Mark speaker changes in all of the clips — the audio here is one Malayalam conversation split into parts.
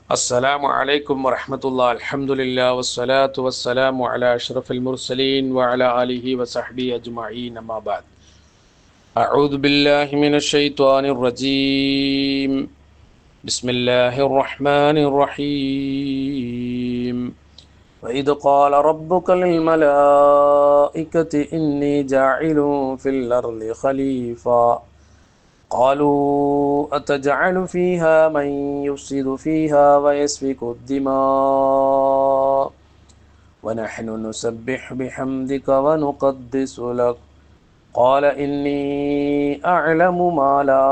Speaker 1: السلام عليكم ورحمة الله الحمد لله والصلاة والسلام على أشرف المرسلين وعلى آله وصحبه أجمعين أما بعد أعوذ بالله من الشيطان الرجيم بسم الله الرحمن الرحيم وإذ قال ربك للملائكة إني جاعل في الأرض خليفة قالوا أتجعل فيها من يفسد فيها ويسفك الدماء ونحن نسبح بحمدك ونقدس لك قال إني أعلم ما لا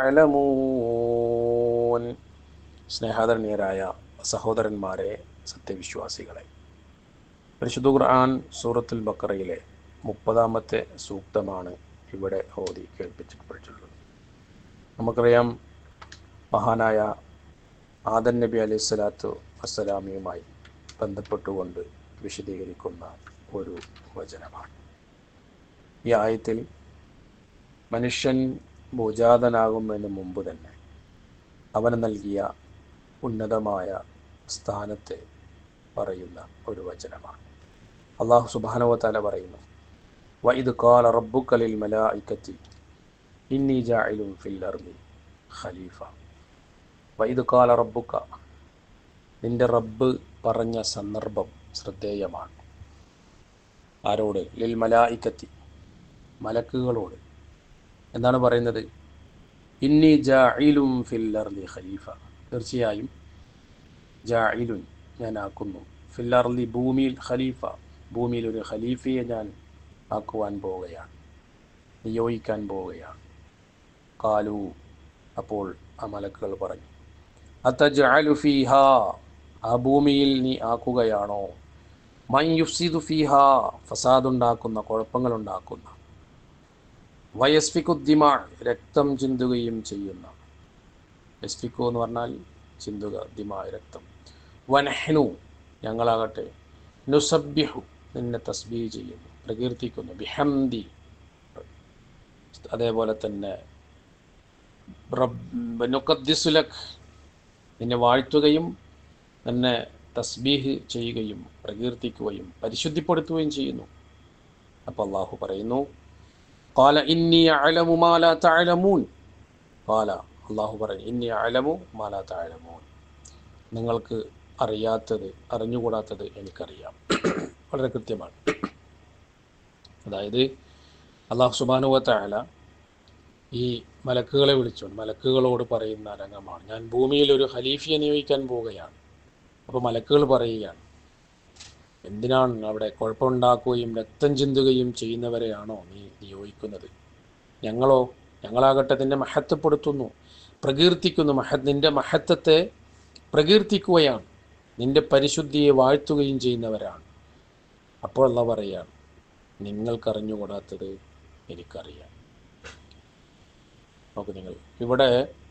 Speaker 1: تعلمون സ്നേഹാദരണീയരായ സഹോദരന്മാരെ സത്യവിശ്വാസികളെ പരിശുദ്ധ ഖുർആൻ സൂറത്തുൽ ബക്കറയിലെ മുപ്പതാമത്തെ സൂക്തമാണ് ഇവിടെ ഓതി കേൾപ്പിച്ചിട്ടുള്ളത് നമുക്കറിയാം മഹാനായ ആദൻ നബി അലൈഹി സ്വലാത്തു വസ്സലാമിയുമായി ബന്ധപ്പെട്ടുകൊണ്ട് വിശദീകരിക്കുന്ന ഒരു വചനമാണ് ഈ ആയത്തിൽ മനുഷ്യൻ ഭൂജാതനാകുന്നതിന് മുമ്പ് തന്നെ അവന് നൽകിയ ഉന്നതമായ സ്ഥാനത്തെ പറയുന്ന ഒരു വചനമാണ് അള്ളാഹു സുബാനവത്താല പറയുന്നു വൈദ് കാല റബ്ബുക്കലിൽ മലായിക്കത്തി ഇന്നി ജാഇലും ഫിൽ അർദി ഖലീഫ വൈദ് കാല റബ്ബുക്ക നിന്റെ റബ്ബ് പറഞ്ഞ സന്ദർഭം ശ്രദ്ധേയമാണ് ആരോട് ലിൽ മലായിക്കത്തി മലക്കുകളോട് എന്താണ് പറയുന്നത് ഇന്നി ജാഇലും ഫിൽ അർദി ഖലീഫ തീർച്ചയായും ജാഇലുൻ ഞാൻ ആക്കുന്നു ഫിൽ അർദി ഭൂമിയിൽ ഖലീഫ ഭൂമിയിൽ ഒരു ഖലീഫയെ ഞാൻ ആക്കുവാൻ പോവുകയാണ് നിയോഗിക്കാൻ പോവുകയാണ് കാലു അപ്പോൾ ആ മലക്കുകൾ പറഞ്ഞു അത്തജഅലു ഫീഹ ആ ഭൂമിയിൽ നീ ആക്കുകയാണോ മൻ യുഫ്സിദു ഫീഹ ഫസാദ് ഉണ്ടാക്കുന്ന കുഴപ്പങ്ങൾ ഉണ്ടാക്കുന്ന വയസ്ഫിക്കുദ്ദിമ രക്തം ചിന്തുകയും ചെയ്യുന്ന യസ്ഫിക്കു എന്ന് പറഞ്ഞാൽ ചിന്തുക ദിമ രക്തം വനഹ്നു ഞങ്ങളാകട്ടെ നുസബ്യഹു നിന്നെ തസ്ബീ ചെയ്യുന്നു പ്രകീർത്തിക്കുന്നു ബിഹംദി അതേപോലെ തന്നെ നുക്കദ്ദിസുലക് നിന്നെ വാഴ്ത്തുകയും നിന്നെ തസ്ബീഹ് ചെയ്യുകയും പ്രകീർത്തിക്കുകയും പരിശുദ്ധിപ്പെടുത്തുകയും ചെയ്യുന്നു അപ്പോൾ അള്ളാഹു പറയുന്നു കാല ഇന്നി അലമു മാല താഴമൂൻ കാല അള്ളാഹു പറഞ്ഞു ഇന്നി അലമു മാല താഴമൂൻ നിങ്ങൾക്ക് അറിയാത്തത് അറിഞ്ഞുകൂടാത്തത് എനിക്കറിയാം വളരെ കൃത്യമാണ് അതായത് അള്ളാഹു സുബാനുവത്തായാല ഈ മലക്കുകളെ വിളിച്ചുകൊണ്ട് മലക്കുകളോട് പറയുന്ന രംഗമാണ് ഞാൻ ഭൂമിയിൽ ഒരു ഖലീഫിയെ നിയോഗിക്കാൻ പോവുകയാണ് അപ്പോൾ മലക്കുകൾ പറയുകയാണ് എന്തിനാണ് അവിടെ കുഴപ്പമുണ്ടാക്കുകയും രക്തം ചിന്തുകയും ചെയ്യുന്നവരെയാണോ നീ നിയോഗിക്കുന്നത് ഞങ്ങളോ ഞങ്ങളാകട്ടെ നിന്നെ മഹത്വപ്പെടുത്തുന്നു പ്രകീർത്തിക്കുന്നു മഹ നിൻ്റെ മഹത്വത്തെ പ്രകീർത്തിക്കുകയാണ് നിൻ്റെ പരിശുദ്ധിയെ വാഴ്ത്തുകയും ചെയ്യുന്നവരാണ് അപ്പോൾ അല്ല പറയുകയാണ് നിങ്ങൾക്കറിഞ്ഞുകൂടാത്തത് എനിക്കറിയാം നോക്ക് നിങ്ങൾ ഇവിടെ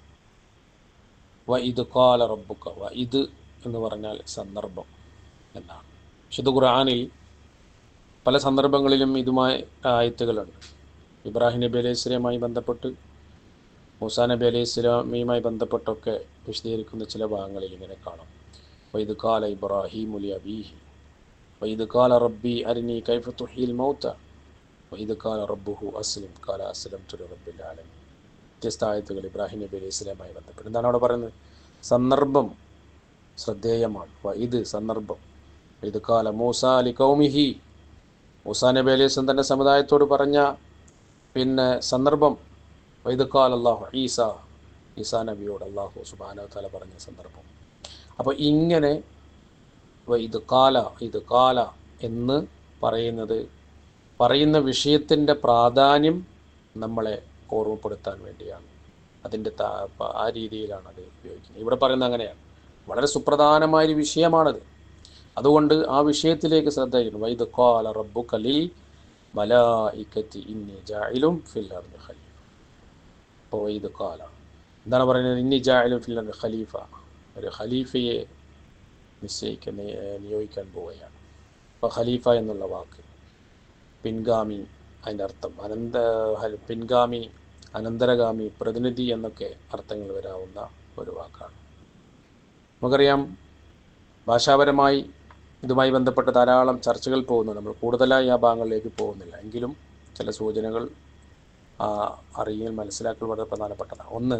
Speaker 1: വ ഇത് കാല റബ്ബുക്ക വ ഇത് എന്ന് പറഞ്ഞാൽ സന്ദർഭം എന്നാണ് വിശുദ്ധ ഖുർആാനിൽ പല സന്ദർഭങ്ങളിലും ഇതുമായി ആയത്തുകളുണ്ട് ഇബ്രാഹിം നബി അലൈഹി സ്വലമായി ബന്ധപ്പെട്ട് മൂസാ നബി അലൈഹി സ്വലാമിയുമായി ബന്ധപ്പെട്ടൊക്കെ വിശദീകരിക്കുന്ന ചില ഭാഗങ്ങളിൽ ഇങ്ങനെ കാണാം വൈദ് കാല ഇബ്രാഹിം ഉലി അബീഹി വൈദ് കാല റബ്ബി അരിനി കൈഫ തുഹീൽ മൗത്ത വൈദ് കാല റബ്ബുഹു അസ്ലിം കാല അസ്ലം തുലു റബ്ബിൽ ആലമീൻ വ്യത്യസ്ത ആയത്തുകൾ ഇബ്രാഹിം നബി അലൈഹി സ്വലാമായി ബന്ധപ്പെട്ട് എന്താണ് അവിടെ പറയുന്നത് സന്ദർഭം ശ്രദ്ധേയമാണ് ഇത് സന്ദർഭം ഇത് കാല മൂസ അലി കൗമിഹി മൂസാ നബി അലൈഹി സ്വലം തൻ്റെ സമുദായത്തോട് പറഞ്ഞ പിന്നെ സന്ദർഭം ഇത് കാൽ അള്ളാഹു ഈസ ഈസാ നബിയോട് അള്ളാഹു സുബാന താല പറഞ്ഞ സന്ദർഭം അപ്പോൾ ഇങ്ങനെ ഇത് കാല ഇത് കാല എന്ന് പറയുന്നത് പറയുന്ന വിഷയത്തിൻ്റെ പ്രാധാന്യം നമ്മളെ ഓർമ്മപ്പെടുത്താൻ വേണ്ടിയാണ് അതിൻ്റെ ആ രീതിയിലാണ് അത് ഉപയോഗിക്കുന്നത് ഇവിടെ പറയുന്നത് അങ്ങനെയാണ് വളരെ സുപ്രധാനമായൊരു വിഷയമാണത് അതുകൊണ്ട് ആ വിഷയത്തിലേക്ക് ശ്രദ്ധ ചെയ്യുന്നു വൈദ് കാല റബ്ബു കലിൽ മലായിക്കത്തി ഇന്നി ജായിലും ഫില്ലർ ഖലീഫ അപ്പോൾ വൈദ് കാല എന്താണ് പറയുന്നത് ഇന്നി ജായിലും ഫില്ലർ ഖലീഫ ഒരു ഖലീഫയെ നിശ്ചയിക്കാൻ നിയോഗിക്കാൻ പോവുകയാണ് അപ്പോൾ ഖലീഫ എന്നുള്ള വാക്ക് പിൻഗാമി അതിൻ്റെ അർത്ഥം അനന്ത പിൻഗാമി അനന്തരഗാമി പ്രതിനിധി എന്നൊക്കെ അർത്ഥങ്ങൾ വരാവുന്ന ഒരു വാക്കാണ് നമുക്കറിയാം ഭാഷാപരമായി ഇതുമായി ബന്ധപ്പെട്ട ധാരാളം ചർച്ചകൾ പോകുന്നു നമ്മൾ കൂടുതലായി ആ ഭാഗങ്ങളിലേക്ക് പോകുന്നില്ല എങ്കിലും ചില സൂചനകൾ ആ, അറിയൽ മനസ്സിലാക്കൽ വളരെ പ്രധാനപ്പെട്ടതാണ് ഒന്ന്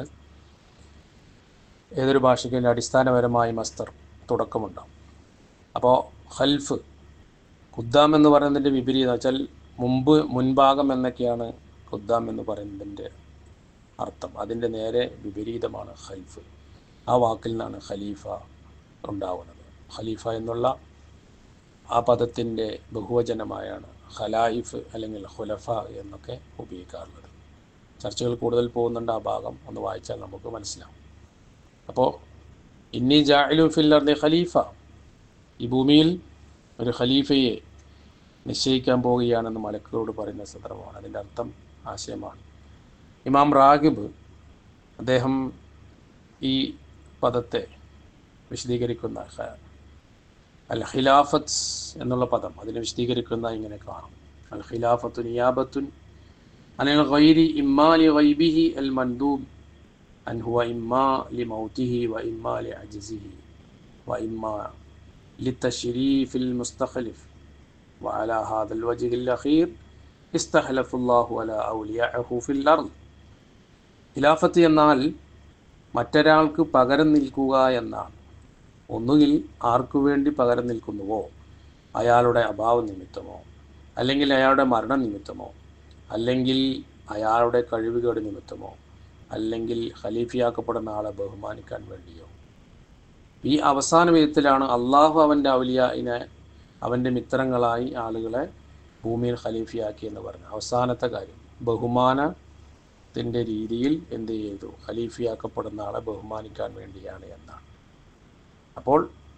Speaker 1: ഏതൊരു ഭാഷയ്ക്കും അതിൻ്റെ അടിസ്ഥാനപരമായി മസ്തർ തുടക്കമുണ്ടാവും അപ്പോൾ ഹൽഫ് ഖുദ്ദാം എന്ന് പറയുന്നതിൻ്റെ വിപരീതം വെച്ചാൽ മുമ്പ് മുൻഭാഗം എന്നൊക്കെയാണ് ഖുദ്ദാം എന്ന് പറയുന്നതിൻ്റെ അർത്ഥം അതിൻ്റെ നേരെ വിപരീതമാണ് ഖൽഫ് ആ വാക്കിൽ നിന്നാണ് ഖലീഫ ഉണ്ടാവുന്നത് ഖലീഫ എന്നുള്ള ആ പദത്തിൻ്റെ ബഹുവചനമായാണ് ഖലായിഫ് അല്ലെങ്കിൽ ഖുലഫ എന്നൊക്കെ ഉപയോഗിക്കാറുള്ളത് ചർച്ചകൾ കൂടുതൽ പോകുന്നുണ്ട് ആ ഭാഗം ഒന്ന് വായിച്ചാൽ നമുക്ക് മനസ്സിലാവും അപ്പോൾ ഇന്നി ജാഇലു ഫിൽ അർദി ഖലീഫ ഈ ഭൂമിയിൽ ഒരു ഖലീഫയെ നിശ്ചയിക്കാൻ പോവുകയാണെന്ന് മലക്കുകളോട് പറയുന്ന സന്ദർഭമാണ് അതിൻ്റെ അർത്ഥം ആശയമാണ് ഇമാം റാഗിബ് അദ്ദേഹം ഈ പദത്തെ വിശദീകരിക്കുന്ന ഖ- അൽ ഖിലാഫത്ത് എന്നുള്ള പദം അതിനെ വിശദീകരിക്കുന്ന ഇങ്ങനെ കാണും അൽ ഖിലാഫത്തു നിയാബത്തുൻ അനിൽ ഗൈരി ഇമ്മാ ലി ഗൈബിഹി അൽ മൻദൂബ് അൻ ഹുവ ഇമ്മാ ലി മൗതിഹി വ ഇമ്മാ ലി അജ്സിഹി വ ഇമ്മാ للتشريف المستخلف وعلى هذا الوجه الأخير استخلف الله على أولياءه في الأرض ഖിലാഫത്ത് എന്നാൽ മറ്റൊരാൾക്ക് പകരം നിൽക്കുക എന്നാണ് ഒന്നുകിൽ ആർക്കു വേണ്ടി പകരം നിൽക്കുന്നുവോ അയാളുടെ അഭാവ നിമിത്തമോ അല്ലെങ്കിൽ അയാളുടെ മരണ നിമിത്തമോ അല്ലെങ്കിൽ അയാളുടെ കഴിവുകേട് നിമിത്തമോ അല്ലെങ്കിൽ ഖലീഫിയാക്കപ്പെടുന്ന ആളെ ബഹുമാനിക്കാൻ വേണ്ടിയോ ഈ അവസാന വിധത്തിലാണ് അള്ളാഹു അവൻ്റെ ഔലിയായിനെ അവൻ്റെ മിത്രങ്ങളായി ആളുകളെ ഭൂമിയിൽ ഖലീഫിയാക്കി എന്ന് പറഞ്ഞു അവസാനത്തെ കാര്യം ബഹുമാനത്തിൻ്റെ രീതിയിൽ എന്ത് ചെയ്തു ഖലീഫിയാക്കപ്പെടുന്ന ആളെ ബഹുമാനിക്കാൻ വേണ്ടിയാണ് എന്നാണ് അപ്പോൾ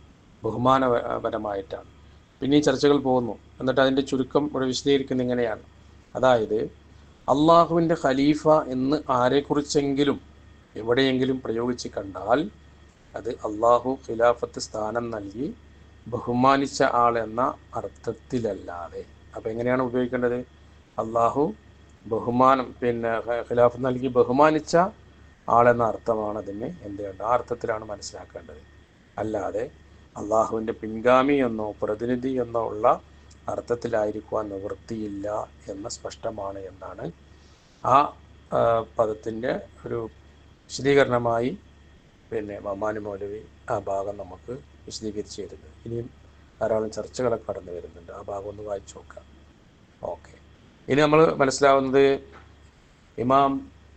Speaker 1: ബഹുമാനപരമായിട്ടാണ് പിന്നെ ഈ ചർച്ചകൾ പോകുന്നു എന്നിട്ട് അതിൻ്റെ ചുരുക്കം ഇവിടെ വിശദീകരിക്കുന്നത് ഇങ്ങനെയാണ് അതായത് അള്ളാഹുവിൻ്റെ ഖലീഫ എന്ന് ആരെക്കുറിച്ചെങ്കിലും എവിടെയെങ്കിലും പ്രയോഗിച്ച് കണ്ടാൽ അത് അള്ളാഹു ഖിലാഫത്ത് സ്ഥാനം നൽകി ബഹുമാനിച്ച ആൾ എന്ന അർത്ഥത്തിലല്ലാതെ അപ്പോൾ എങ്ങനെയാണ് ഉപയോഗിക്കേണ്ടത് അള്ളാഹു ബഹുമാനം പിന്നെ ഖ- ഖിലാഫത്ത് നൽകി ബഹുമാനിച്ച ആളെന്ന അർത്ഥമാണ് അതിനെ എന്ത് ചെയ്യേണ്ടത് ആ അർത്ഥത്തിലാണ് മനസ്സിലാക്കേണ്ടത് അല്ലാതെ അള്ളാഹുവിൻ്റെ പിൻഗാമി എന്നോ പ്രതിനിധി എന്നോ ഉള്ള അർത്ഥത്തിലായിരിക്കുവാൻ നിവൃത്തിയില്ല എന്ന് സ്പഷ്ടമാണ് എന്നാണ് ആ ആ, പദത്തിൻ്റെ ഒരു വിശദീകരണമായി പിന്നെ മമാനി മൗലവി ആ ഭാഗം നമുക്ക് വിശദീകരിച്ച് തരുന്നത് ഇനിയും ധാരാളം ചർച്ചകളൊക്കെ കടന്നു വരുന്നുണ്ട് ആ ഭാഗം ഒന്ന് വായിച്ചു നോക്കാം ഓക്കെ ഇനി നമ്മൾ മനസ്സിലാവുന്നത് ഇമാം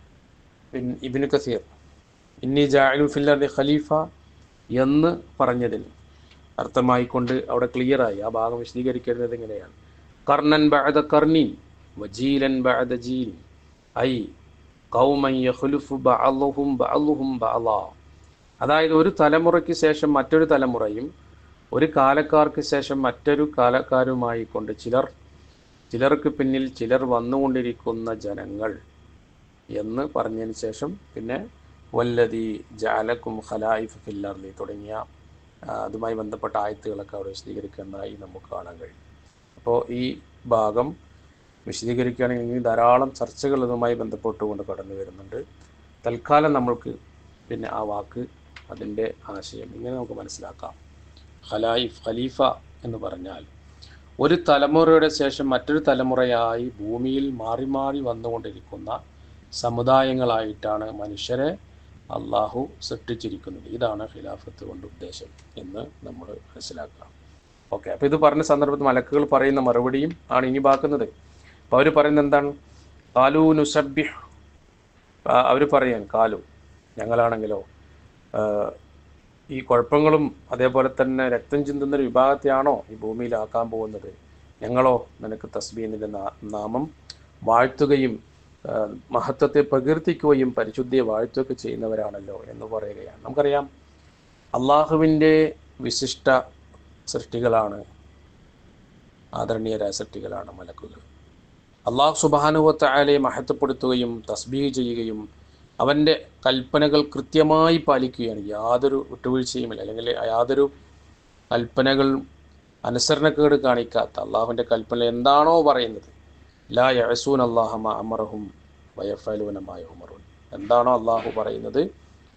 Speaker 1: ബിൻ ഇബിന് കസീർ ഇന്നി ജാഇലു ഫിൽ അർദി ഖലീഫ എന്ന് പറഞ്ഞതിന് അർത്ഥമായിക്കൊണ്ട് അവിടെ ക്ലിയറായി ആ ഭാഗം വിശദീകരിക്കുന്നത് ഇങ്ങനെയാണ് കർണൻ ബഅദ കർണീൻ വജീലൻ ബഅദ ജീലിൻ ഐ കൗമൻ യഖ്ലുഫു ബഅളുഹും ബഅളുഹും ബഅളാ അതായത് ഒരു തലമുറയ്ക്ക് ശേഷം മറ്റൊരു തലമുറയും ഒരു കാലക്കാർക്ക് ശേഷം മറ്റൊരു കാലക്കാരുമായി കൊണ്ട് ചിലർ ചിലർക്ക് പിന്നിൽ ചിലർ വന്നുകൊണ്ടിരിക്കുന്ന ജനങ്ങൾ എന്ന് പറഞ്ഞതിന് ശേഷം പിന്നെ വല്ലതി ജാലക്കും ഖലായിഫ് ഫില്ലർലി തുടങ്ങിയ ആ, അതുമായി ബന്ധപ്പെട്ട ആയത്തുകളൊക്കെ അവിടെ വിശദീകരിക്കുന്നതായി നമുക്ക് കാണാൻ കഴിയും അപ്പോൾ ഈ ഭാഗം വിശദീകരിക്കുകയാണെങ്കിൽ ഇനി ധാരാളം ചർച്ചകൾ ഇതുമായി ബന്ധപ്പെട്ടുകൊണ്ട് കടന്നു വരുന്നുണ്ട് തൽക്കാലം നമ്മൾക്ക് പിന്നെ ആ വാക്ക് അതിൻ്റെ ആശയം ഇങ്ങനെ നമുക്ക് മനസ്സിലാക്കാം ഖലായിഫ് ഖലീഫ എന്ന് പറഞ്ഞാൽ ഒരു തലമുറയുടെ ശേഷം മറ്റൊരു തലമുറയായി ഭൂമിയിൽ മാറി മാറി വന്നുകൊണ്ടിരിക്കുന്ന സമുദായങ്ങളായിട്ടാണ് മനുഷ്യരെ അള്ളാഹു സൃഷ്ടിച്ചിരിക്കുന്നത് ഇതാണ് ഖിലാഫത്ത് കൊണ്ട് ഉദ്ദേശം എന്ന് നമ്മൾ മനസ്സിലാക്കുക ഓക്കെ അപ്പോൾ ഇത് പറഞ്ഞ സന്ദർഭത്തിൽ മലക്കുകൾ പറയുന്ന മറുപടിയും ആണ് ഇനി ബാക്കുന്നത് അപ്പോൾ അവർ പറയുന്നത് എന്താണ് കാലു നുസബ്ബി അവർ പറയാൻ കാലു ഞങ്ങളാണെങ്കിലോ ആ, ഈ കുഴപ്പങ്ങളും അതേപോലെ തന്നെ രക്തം ചിന്തുന്ന ഒരു വിഭാഗത്തെയാണോ ഈ ഭൂമിയിലാക്കാൻ പോകുന്നത് ഞങ്ങളോ നിനക്ക് തസ്ബീനിൻ്റെ നാമം വാഴ്ത്തുകയും ആ, മഹത്വത്തെ പ്രകീർത്തിക്കുകയും പരിശുദ്ധിയെ വാഴ്ത്തുകയൊക്കെ ചെയ്യുന്നവരാണല്ലോ എന്ന് പറയുകയാണ് നമുക്കറിയാം അള്ളാഹുവിൻ്റെ വിശിഷ്ട സൃഷ്ടികളാണ് ആദരണീയരായ സൃഷ്ടികളാണ് മലക്കുകൾ അള്ളാഹു സുബാനുവത്ത ആലയെ മഹത്വപ്പെടുത്തുകയും തസ്ബീഹ് ചെയ്യുകയും അവൻ്റെ കൽപ്പനകൾ കൃത്യമായി പാലിക്കുകയാണ് യാതൊരു വിട്ടുവീഴ്ചയുമില്ല അല്ലെങ്കിൽ യാതൊരു കൽപ്പനകൾ അനുസരണക്കേട് കാണിക്കാത്ത അള്ളാഹുവിൻ്റെ കൽപ്പന എന്താണോ പറയുന്നത് ലാ യസൂൻ അള്ളാഹമ അമറഹും വയഫലൂനമായ ഉമറുൻ എന്താണോ അള്ളാഹു പറയുന്നത്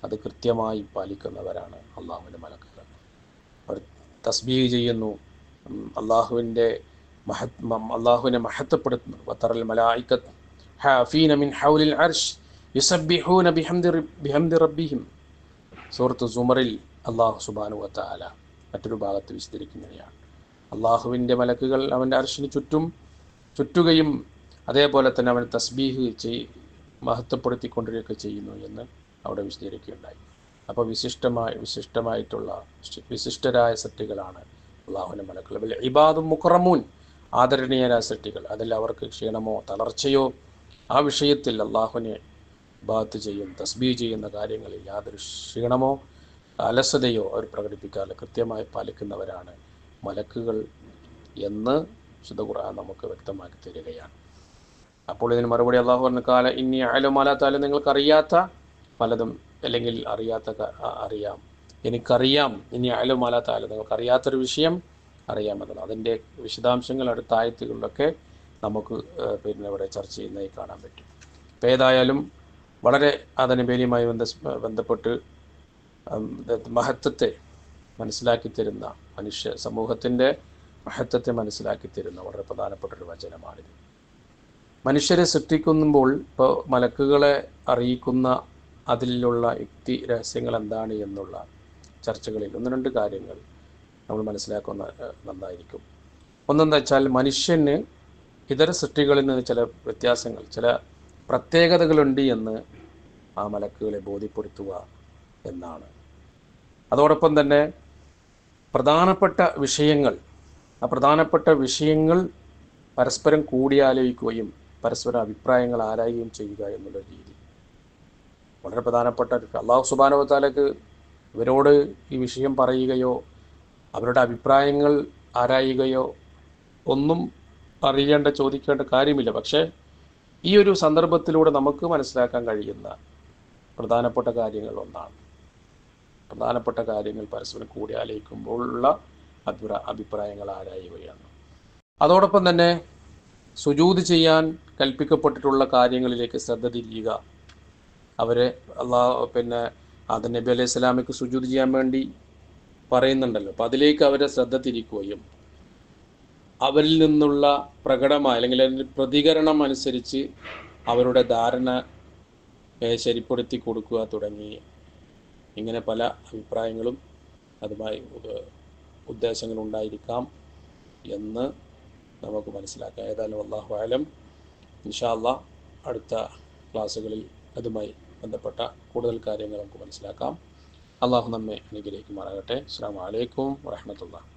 Speaker 1: അത് കൃത്യമായി പാലിക്കുന്നവരാണ് അള്ളാഹുവിൻ്റെ മലക്കുകൾ അവർ തസ്ബീഹ് ചെയ്യുന്നു ഉം, അള്ളാഹുവിൻ്റെ മഹത് മ- അള്ളാഹുവിനെ മഹത്വപ്പെടുത്തുന്നു വത്തറൽ മലായിക്കത്ത് ഹാഫീന മിൻ ഹൗലിൽ അർഷ് യുസബ്ബിഹൂന ബിഹംദി റബ്- ബിഹംദി റബ്ബിഹിം സൂറത്ത് സുമറിൽ അള്ളാഹു സുബാനു വത്താല മറ്റൊരു ഭാഗത്ത് വിശദീകരിക്കുന്നവയാണ് അള്ളാഹുവിൻ്റെ മലക്കുകൾ അവൻ്റെ അർഷിന് ചുറ്റും ചുറ്റുകയും അതേപോലെ തന്നെ അവൻ തസ്ബീഹ് ചെയ് മഹത്വപ്പെടുത്തിക്കൊണ്ടിരിക്കുകയൊക്കെ ചെയ്യുന്നു എന്ന് അവിടെ വിശദീകരിക്കുകയുണ്ടായി അപ്പോൾ വിശിഷ്ടമായി വിശിഷ്ടമായിട്ടുള്ള വിശിഷ്ടരായ സൃഷ്ടികളാണ് അള്ളാഹുവിൻ്റെ മലക്കുകൾ വലിയ ഇബാദും മുക്കറമൂൻ ആദരണീയരായ സൃഷ്ടികൾ അതിൽ അവർക്ക് ക്ഷീണമോ തളർച്ചയോ ആ വിഷയത്തിൽ അള്ളാഹുവിനെ ബാത്ത് ചെയ്യും തസ്ബീ ചെയ്യുന്ന കാര്യങ്ങളിൽ യാതൊരു ക്ഷീണമോ അലസതയോ അവർ പ്രകടിപ്പിക്കാതെ കൃത്യമായി പാലിക്കുന്നവരാണ് മലക്കുകൾ എന്ന് ശുദ്ധ ഖുർആൻ നമുക്ക് വ്യക്തമാക്കി തരികയാണ് അപ്പോൾ ഇതിന് മറുപടി അള്ളാഹു പറഞ്ഞ കാല ഇനി അയലുമാലാത്താലും നിങ്ങൾക്കറിയാത്ത പലതും അല്ലെങ്കിൽ അറിയാത്ത ക- അ- അറിയാം എനിക്കറിയാം ഇനി അയലുമാലാത്താലും നിങ്ങൾക്കറിയാത്തൊരു വിഷയം അറിയാമെന്നത് അതിൻ്റെ വിശദാംശങ്ങൾ അടുത്ത ആയത്തുകളിലൊക്കെ നമുക്ക് ഏഹ്, പിന്നെ ഇവിടെ ചർച്ച ചെയ്യുന്നതായി കാണാൻ പറ്റും അപ്പോൾ ഏതായാലും വളരെ അതിനുപരിയുമായി ബന്ധ ബന്ധപ്പെട്ട് ഉം, ഇത് മഹത്വത്തെ മനസ്സിലാക്കി തരുന്ന മനുഷ്യ സമൂഹത്തിൻ്റെ മഹത്വത്തെ മനസ്സിലാക്കി തരുന്ന വളരെ പ്രധാനപ്പെട്ട ഒരു വചനമാണിത് മനുഷ്യരെ സൃഷ്ടിക്കുമ്പോൾ ഇപ്പോൾ മലക്കുകളെ അറിയിക്കുന്ന അതിലുള്ള യുക്തി രഹസ്യങ്ങൾ എന്താണ് എന്നുള്ള ചർച്ചകളിൽ ഒന്ന് രണ്ട് കാര്യങ്ങൾ നമ്മൾ മനസ്സിലാക്കുന്ന ഏഹ്, നന്നായിരിക്കും ഒന്നെന്താ വെച്ചാൽ മനുഷ്യന് ഇതര സൃഷ്ടികളിൽ നിന്ന് ചില വ്യത്യാസങ്ങൾ ചില പ്രത്യേകതകളുണ്ട് എന്ന് ആ മലക്കുകളെ ബോധ്യപ്പെടുത്തുക എന്നാണ് അതോടൊപ്പം തന്നെ പ്രധാനപ്പെട്ട വിഷയങ്ങൾ ആ പ്രധാനപ്പെട്ട വിഷയങ്ങൾ പരസ്പരം കൂടിയാലോചിക്കുകയും പരസ്പരം അഭിപ്രായങ്ങൾ ആരായുകയും ചെയ്യുക എന്നുള്ള രീതി വളരെ പ്രധാനപ്പെട്ട ഒരു അള്ളാഹു സുബാനുവത്താലേക്ക് ഇവരോട് ഈ വിഷയം പറയുകയോ അവരുടെ അഭിപ്രായങ്ങൾ ആരായുകയോ ഒന്നും അറിയേണ്ട ചോദിക്കേണ്ട കാര്യമില്ല പക്ഷേ ഈ ഒരു സന്ദർഭത്തിലൂടെ നമുക്ക് മനസ്സിലാക്കാൻ കഴിയുന്ന പ്രധാനപ്പെട്ട കാര്യങ്ങൾ ഒന്നാണ് പ്രധാനപ്പെട്ട കാര്യങ്ങൾ പരസ്പരം കൂടി ആലോചിക്കുമ്പോഴുള്ള അഭിപ്രായ അഭിപ്രായങ്ങൾ ആരായുകയാണ് അതോടൊപ്പം തന്നെ സുജൂത് ചെയ്യാൻ കൽപ്പിക്കപ്പെട്ടിട്ടുള്ള കാര്യങ്ങളിലേക്ക് ശ്രദ്ധ തിരിയുക അവരെ അള്ളാഹ് പിന്നെ ആദം നബി അലൈഹി സ്വലാമിക്ക് സുജൂത് ചെയ്യാൻ വേണ്ടി പറയുന്നുണ്ടല്ലോ അപ്പം അതിലേക്ക് അവരെ ശ്രദ്ധ തിരിക്കുകയും അവരിൽ നിന്നുള്ള പ്രകടമായ അല്ലെങ്കിൽ അതിൻ്റെ പ്രതികരണം അനുസരിച്ച് അവരുടെ ധാരണ ഏഹ്, ശരിപ്പെടുത്തി കൊടുക്കുക തുടങ്ങി ഇങ്ങനെ പല അഭിപ്രായങ്ങളും അതുമായി ഉദ- ഉദ്ദേശങ്ങളുണ്ടായിരിക്കാം എന്ന് നമുക്ക് മനസ്സിലാക്കാം ഏതായാലും അള്ളാഹു ആലം ഇൻഷാ അള്ളാഹ് അടുത്ത ക്ലാസ്സുകളിൽ അതുമായി ബന്ധപ്പെട്ട കൂടുതൽ കാര്യങ്ങൾ നമുക്ക് മനസ്സിലാക്കാം അള്ളാഹു നമ്മെ അനുഗ്രഹിക്കുമാറാകട്ടെ അസ്സാം വലൈക്കും വാഹമത്തുള്ള